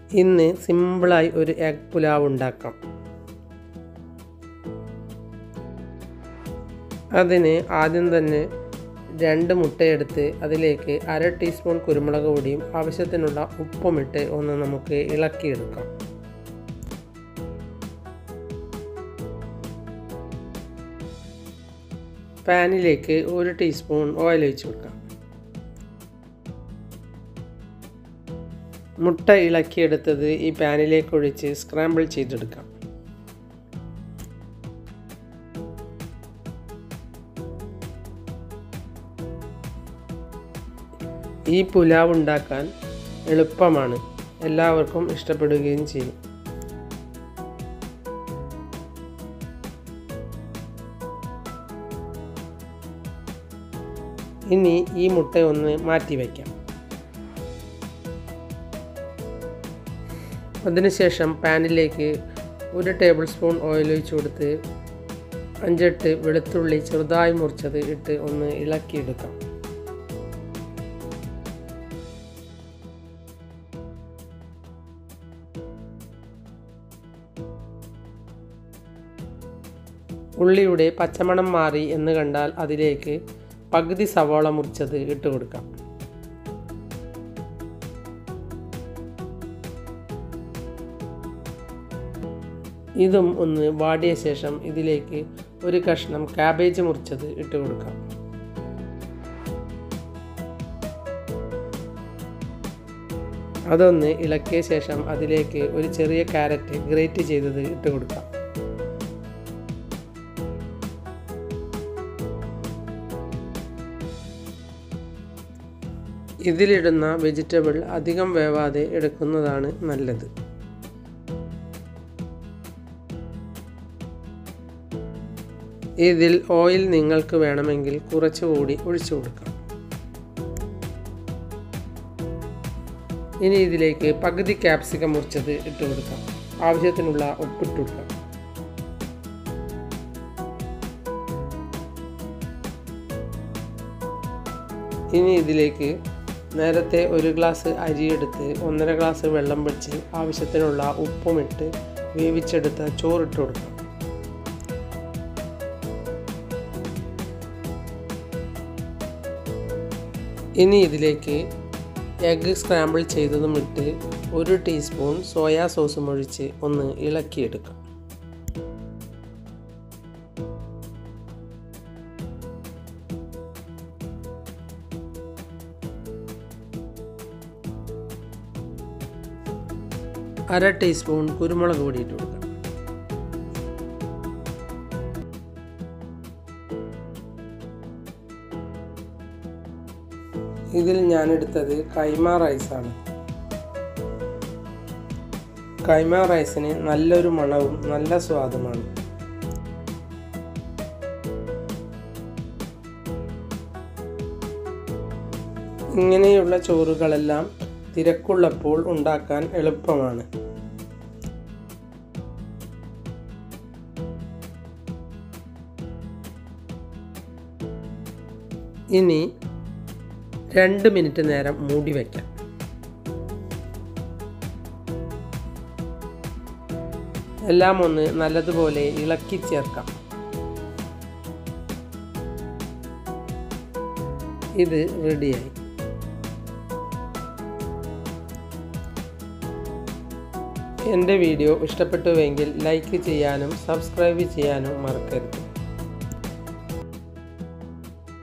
ഇന്ന് സിമ്പിളായി ഒരു എഗ് പുലാവ് ഉണ്ടാക്കാം അതിന് ആദ്യം തന്നെ രണ്ട് മുട്ടയെടുത്ത് അതിലേക്ക് അര ടീസ്പൂൺ കുരുമുളക് പൊടിയും ആവശ്യത്തിനുള്ള ഉപ്പുമിട്ട് ഒന്ന് നമുക്ക് ഇളക്കിയെടുക്കാം പാനിലേക്ക് ഒരു ടീസ്പൂൺ ഓയിൽ ഒഴിച്ച് കൊടുക്കാം മുട്ട ഇളക്കിയെടുത്തത് ഈ പാനിലേക്ക് ഒഴിച്ച് സ്ക്രാമ്പിൾ ചെയ്തെടുക്കാം ഈ പുലാവ് ഉണ്ടാക്കാൻ എളുപ്പമാണ് എല്ലാവർക്കും ഇഷ്ടപ്പെടുകയും ചെയ്യും ഇനി ഈ മുട്ട ഒന്ന് മാറ്റി വയ്ക്കാം അതിനുശേഷം പാനിലേക്ക് ഒരു ടേബിൾ സ്പൂൺ ഓയിൽ ഒഴിച്ച് കൊടുത്ത് അഞ്ചെട്ട് വെളുത്തുള്ളി ചെറുതായി മുറിച്ചത് ഇട്ട് ഒന്ന് ഇളക്കിയെടുക്കാം ഉള്ളിയുടെ പച്ചമണം മാറി എന്ന് കണ്ടാൽ അതിലേക്ക് പകുതി സവാള മുറിച്ചത് ഇട്ട് കൊടുക്കാം ഇതും ഒന്ന് വാടിയ ശേഷം ഇതിലേക്ക് ഒരു കഷ്ണം കാബേജ് മുറിച്ചത് ഇട്ട് കൊടുക്കാം അതൊന്ന് ഇളക്കിയ ശേഷം അതിലേക്ക് ഒരു ചെറിയ ക്യാരറ്റ് ഗ്രേറ്റ് ചെയ്തത് ഇട്ട് കൊടുക്കാം ഇതിലിടുന്ന വെജിറ്റബിൾ അധികം വേവാതെ എടുക്കുന്നതാണ് നല്ലത് ഇതിൽ ഓയിൽ നിങ്ങൾക്ക് വേണമെങ്കിൽ കുറച്ചുകൂടി ഒഴിച്ചു കൊടുക്കാം ഇനി ഇതിലേക്ക് പകുതി ക്യാപ്സിക്കം മുറിച്ചത് ഇട്ട് കൊടുക്കാം ആവശ്യത്തിനുള്ള ഉപ്പിട്ട് കൊടുക്കാം ഇനി ഇതിലേക്ക് നേരത്തെ ഒരു ഗ്ലാസ് അരിയെടുത്ത് ഒന്നര ഗ്ലാസ് വെള്ളം വെച്ച് ആവശ്യത്തിനുള്ള ഉപ്പുമിട്ട് വേവിച്ചെടുത്ത ചോറിട്ട് കൊടുക്കാം ഇനി ഇതിലേക്ക് എഗ്ഗ് സ്ക്രാമ്പിൾ ചെയ്തതും ഇട്ട് ഒരു ടീസ്പൂൺ സോയാ സോസും ഒഴിച്ച് ഒന്ന് ഇളക്കിയെടുക്കാം അര ടീസ്പൂൺ കുരുമുളക് പൊടി ഇട്ട് കൊടുക്കാം ഇതിൽ ഞാൻ എടുത്തത് കൈമ റൈസാണ് കൈമ റൈസിന് നല്ലൊരു മണവും നല്ല സ്വാദുമാണ് ഇങ്ങനെയുള്ള ചോറുകളെല്ലാം തിരക്കുള്ളപ്പോൾ ഉണ്ടാക്കാൻ എളുപ്പമാണ് ഇനി രണ്ട് മിനിറ്റ് നേരം മൂടി വയ്ക്കാം എല്ലാം ഒന്ന് നല്ലതുപോലെ ഇളക്കി ചേർക്കാം ഇത് റെഡിയായി എൻ്റെ വീഡിയോ ഇഷ്ടപ്പെട്ടുവെങ്കിൽ ലൈക്ക് ചെയ്യാനും സബ്സ്ക്രൈബ് ചെയ്യാനും മറക്കരുത്